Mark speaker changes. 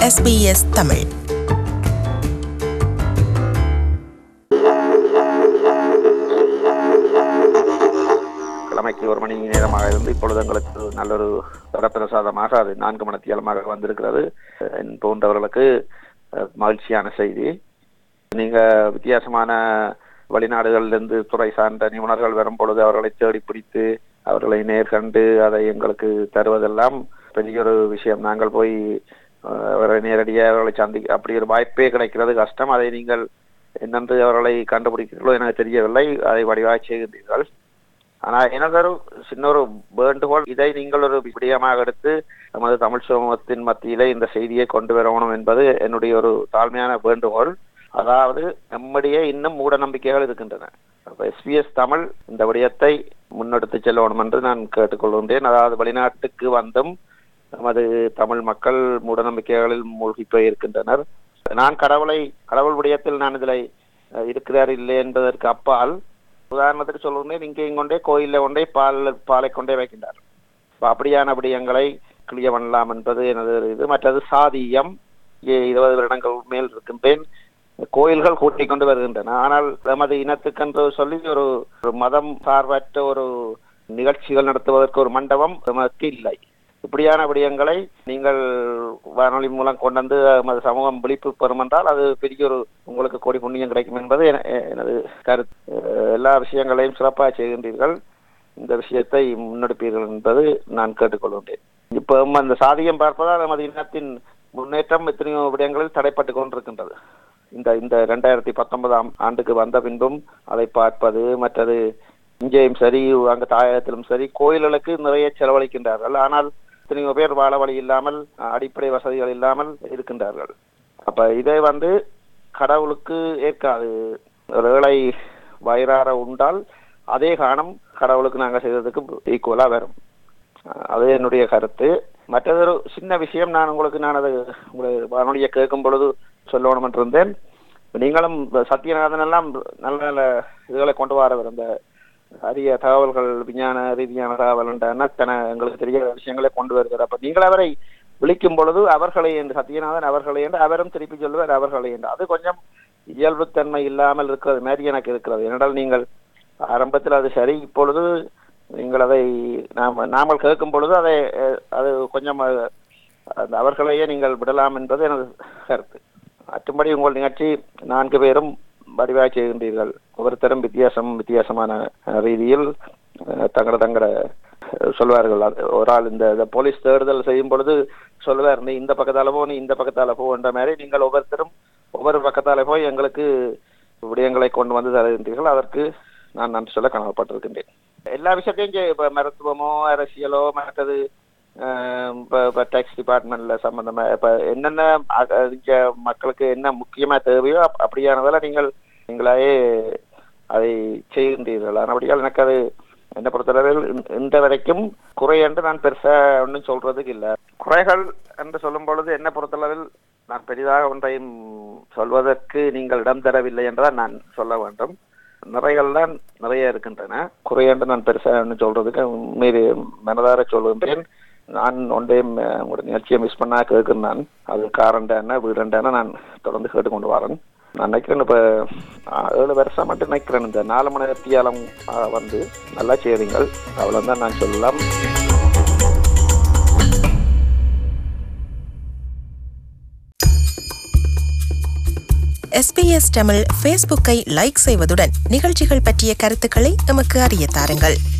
Speaker 1: SBS Tamil
Speaker 2: கிழமைக்கு ஒரு மணி நேரமாக இருந்து இப்பொழுது எங்களுக்கு நல்லொரு வரப்பிரசாதமாக அது நான்கு மணித்தியாலமாக வந்திருக்கிறது என் போன்றவர்களுக்கு அஹ், மகிழ்ச்சியான செய்தி நீங்க வித்தியாசமான வெளிநாடுகளிலிருந்து துறை சார்ந்த நிபுணர்கள் வரும் பொழுது அவர்களை தேடி பிடித்து அவர்களை நேர்கண்டு அதை எங்களுக்கு தருவதெல்லாம் பெரிய ஒரு விஷயம் நாங்கள் போய் அஹ், அவரை நேரடியாக அவர்களை சந்தி அப்படி ஒரு வாய்ப்பே கிடைக்கிறது கஷ்டம் அதை நீங்கள் என்னென்று அவர்களை கண்டுபிடிக்கிறீர்களோ எனக்கு தெரியவில்லை அதை வடிவாக செய்கின்றீர்கள் ஆனா எனதொரு சின்ன ஒரு வேண்டுகோள் இதை நீங்கள் ஒரு விடயமாக எடுத்து நமது தமிழ் சமூகத்தின் மத்தியிலே இந்த செய்தியை கொண்டு வரணும் என்பது என்னுடைய ஒரு தாழ்மையான வேண்டுகோள் அதாவது நம்முடைய இன்னும் மூட நம்பிக்கைகள் இருக்கின்றன எஸ்பிஎஸ் தமிழ் இந்த விடயத்தை முன்னெடுத்து செல்லணும் என்று நான் கேட்டுக்கொள்கின்றேன் அதாவது வெளிநாட்டுக்கு வந்தும் நமது தமிழ் மக்கள் மூட நம்பிக்கைகளில் மூழ்கி போய் இருக்கின்றனர் நான் கடவுளை கடவுள் விடயத்தில் நான் இதில் அஹ், இருக்கிறார் இல்லை என்பதற்கு அப்பால் உதாரணத்துக்கு சொல்லுகிறேன் இங்கே கொண்டே கோயிலில் கொண்டே பால் பாலை கொண்டே வைக்கின்றார் அப்ப அப்படியான விடயங்களை கிளிய பண்ணலாம் என்பது எனது ஒரு இது மற்றது சாதியம் இங்கே இருபது வருடங்கள் மேல் இருக்கின்றேன் கோயில்கள் கூட்டிக் கொண்டு வருகின்றன ஆனால் நமது இனத்துக்கென்று சொல்லி ஒரு ஒரு மதம் சார்பற்ற ஒரு நிகழ்ச்சிகள் நடத்துவதற்கு ஒரு மண்டபம் நமக்கு இல்லை இப்படியான விடயங்களை நீங்கள் வானொலி மூலம் கொண்டு வந்து நமது சமூகம் விழிப்பு பெறும் என்றால் அது பெரிய ஒரு உங்களுக்கு கோடி புண்ணியம் கிடைக்கும் என்பது என- எனது கருத்து அஹ் எல்லா விஷயங்களையும் சிறப்பாக செய்கின்றீர்கள் இந்த விஷயத்தை முன்னெடுப்பீர்கள் என்பது நான் கேட்டுக்கொள்கின்றேன் இப்போ அந்த சாதியம் பார்ப்பதால் நமது இனத்தின் முன்னேற்றம் எத்தனையோ விடயங்களில் தடைப்பட்டு கொண்டிருக்கின்றது இந்த இந்த ரெண்டாயிரத்தி பத்தொன்பதாம் ஆண்டுக்கு வந்த பின்பும் அதை பார்ப்பது மற்றது இங்கேயும் சரி அங்க தாயகத்திலும் சரி கோயில்களுக்கு நிறைய செலவழிக்கின்றார்கள் ஆனால் எத்தனையோ பேர் வாழ வழி இல்லாமல் அஹ், அடிப்படை வசதிகள் இல்லாமல் இருக்கின்றார்கள் அப்ப இதை வந்து கடவுளுக்கு ஏற்காது ஒரு ஏழை வயிறார உண்டால் அதே காரணம் கடவுளுக்கு நாங்கள் செய்ததுக்கு ஈக்குவலா வரும் அஹ், அது என்னுடைய கருத்து மற்றதொரு சின்ன விஷயம் நான் உங்களுக்கு நான் அது உங்களை வானொலியை கேட்கும் பொழுது சொல்லணும் என்று இருந்தேன் நீங்களும் இந்த சத்யநாதன் எல்லாம் நல்ல நல்ல இதுகளை கொண்டு வரவர் இந்த அரிய தகவல்கள் விஞ்ஞான ரீதியான தகவல் தன எங்களுக்கு தெரியாத விஷயங்களை கொண்டு வருகிறார் அப்ப நீங்கள் அவரை விழிக்கும் பொழுது அவர்களை என்று சத்யநாதன் அவர்களை என்று அவரும் திருப்பி சொல்லுவார் அவர்களை என்று அது கொஞ்சம் இயல்புத்தன்மை இல்லாமல் இருக்கிறது மாதிரி எனக்கு இருக்கிறது ஏனென்றால் நீங்கள் ஆரம்பத்தில் அது சரி இப்பொழுது நீங்கள் அதை நாம் நாமல் கேட்கும் பொழுது அதை அஹ், அது கொஞ்சம் அஹ், அந்த அவர்களையே நீங்கள் விடலாம் என்பது எனது கருத்து மற்றும்படி உங்கள் நிகழ்ச்சி நான்கு பேரும் வடிவாக செய்கின்றீர்கள் ஒவ்வொருத்தரும் வித்தியாசம் வித்தியாசமான அஹ், ரீதியில் அஹ், தங்கட தங்கட அஹ், சொல்வார்கள் அது ஒரு ஆள் இந்த இந்த போலீஸ் தேடுதல் செய்யும் பொழுது சொல்லுவார் நீ இந்த பக்கத்தால போ நீ இந்த பக்கத்தால போ என்ற மாதிரி நீங்கள் ஒவ்வொருத்தரும் ஒவ்வொரு பக்கத்தால போய் எங்களுக்கு விடயங்களை கொண்டு வந்து தருகின்றீர்கள் அதற்கு நான் நன்றி சொல்ல கனவுப்பட்டிருக்கின்றேன் எல்லா விஷயத்தையும் செய்- இப்ப மருத்துவமோ அரசியலோ மற்றது அஹ், இப்ப இப்ப டேக்ஸ் டிபார்ட்மெண்ட்ல சம்பந்தமா இப்ப என்னென்ன அ- அ- இங்க மக்களுக்கு என்ன முக்கியமா தேவையோ அப்- அப்படியானதெல்லாம் நீங்கள் நீங்களாவே அதை செய்கின்றீர்கள் ஆனபடியால் எனக்கு அது என்னை பொறுத்தளவில் இந்த- இந்த வரைக்கும் குறை என்று நான் பெருசா ஒன்றும் சொல்றதுக்கு இல்லை குறைகள் என்று சொல்லும் பொழுது என்னை பொறுத்தளவில் நான் பெரிதாக ஒன்றையும் சொல்வதற்கு நீங்கள் இடம் தரவில்லை என்றுதான் நான் சொல்ல வேண்டும் நிறைகள் தான் நிறைய இருக்கின்றன குறை என்று நான் பெருசா ஒன்றும் சொல்றதுக்கு மீறி மனதார சொல்கின்றேன் நான் ஒன்றையும் அஹ், உங்களோட நிகழ்ச்சியை மிஸ் பண்ணா கேட்கிறேன் நான் அது காரண்டான வீடுண்டான நான் தொடர்ந்து கேட்டுக்கொண்டு வரேன் நான் நினைக்கிறேன் இப்போ ஏழு வருஷம் மட்டும் நினைக்கிறேன் இந்த நாலு மணி நேரத்தியாலம் வந்து நல்லா செய்றீங்கள் அவ்வளோதான் நான் சொல்லலாம்
Speaker 1: எஸ்பிஎஸ் தமிழ் ஃபேஸ்புக்கை லைக் செய்வதுடன் நிகழ்ச்சிகள் பற்றிய கருத்துக்களை எமக்கு அறிய தாருங்கள்